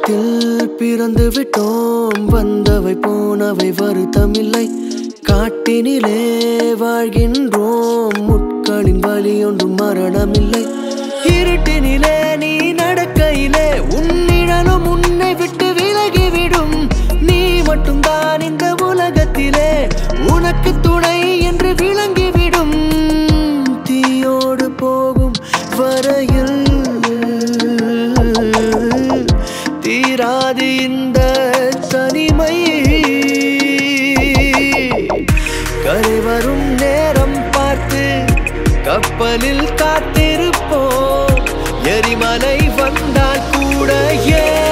உலகத்தில் பிறந்து விட்டோம் வந்தவை போனவை வருத்தமில்லை காட்டினிலே வாழ்கின்றோம் முட்களின் வலி ஒன்றும் மரணமில்லை இருட்டினிலே நீ நடக்கையிலே உன் நிழலும் உன்னை விட்டு விலகிவிடும் நீ மட்டும்தான் இந்த உலகத்திலே உனக்கு துணை என்று விளங்கிவிடும் தீயோடு போகும் வரையில் தீராது இந்த தனிமை கரை வரும் நேரம் பார்த்து கப்பலில் காத்திருப்போம் எரிமலை வந்தால் கூட ஏ